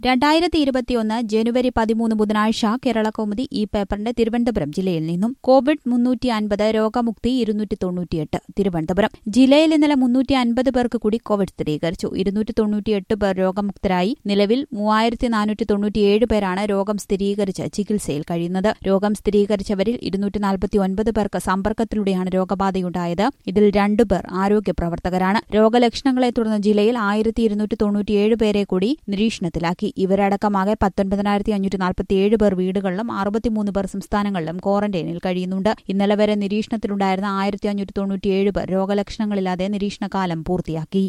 രണ്ടായിരത്തി ഇരുപത്തിയൊന്ന് ജനുവരി പതിമൂന്ന് ബുധനാഴ്ച കേരള കൗമുദി ഈ പേപ്പറിന്റെ തിരുവനന്തപുരം ജില്ലയിൽ നിന്നും കോവിഡ് മുന്നൂറ്റി അൻപത് രോഗമുക്തി ഇരുന്നൂറ്റി തൊണ്ണൂറ്റിയെട്ട് തിരുവനന്തപുരം ജില്ലയിൽ ഇന്നലെ മുന്നൂറ്റി അൻപത് പേർക്ക് കൂടി കോവിഡ് സ്ഥിരീകരിച്ചു ഇരുന്നൂറ്റി തൊണ്ണൂറ്റിയെട്ട് പേർ രോഗമുക്തരായി നിലവിൽ മൂവായിരത്തി നാനൂറ്റി തൊണ്ണൂറ്റിയേഴ് പേരാണ് രോഗം സ്ഥിരീകരിച്ച് ചികിത്സയിൽ കഴിയുന്നത് രോഗം സ്ഥിരീകരിച്ചവരിൽ ഇരുന്നൂറ്റി നാൽപ്പത്തി ഒൻപത് പേർക്ക് സമ്പർക്കത്തിലൂടെയാണ് രോഗബാധയുണ്ടായത് ഇതിൽ രണ്ടുപേർ ആരോഗ്യ പ്രവർത്തകരാണ് രോഗലക്ഷണങ്ങളെ തുടർന്ന് ജില്ലയിൽ ആയിരത്തി ഇരുന്നൂറ്റി തൊണ്ണൂറ്റിയേഴ് പേരെ കൂടി നിരീക്ഷണത്തിലാക്കി ഇവരടക്കമാകെ പത്തൊൻപതിനായിരത്തി അഞ്ഞൂറ്റി നാൽപ്പത്തിയേഴ് പേർ വീടുകളിലും അറുപത്തിമൂന്ന് പേർ സംസ്ഥാനങ്ങളിലും ക്വാറന്റൈനിൽ കഴിയുന്നുണ്ട് ഇന്നലെ വരെ നിരീക്ഷണത്തിലുണ്ടായിരുന്ന ആയിരത്തി അഞ്ഞൂറ്റി തൊണ്ണൂറ്റിയേഴ് പേർ രോഗലക്ഷണങ്ങളില്ലാതെ നിരീക്ഷണകാലം പൂർത്തിയാക്കി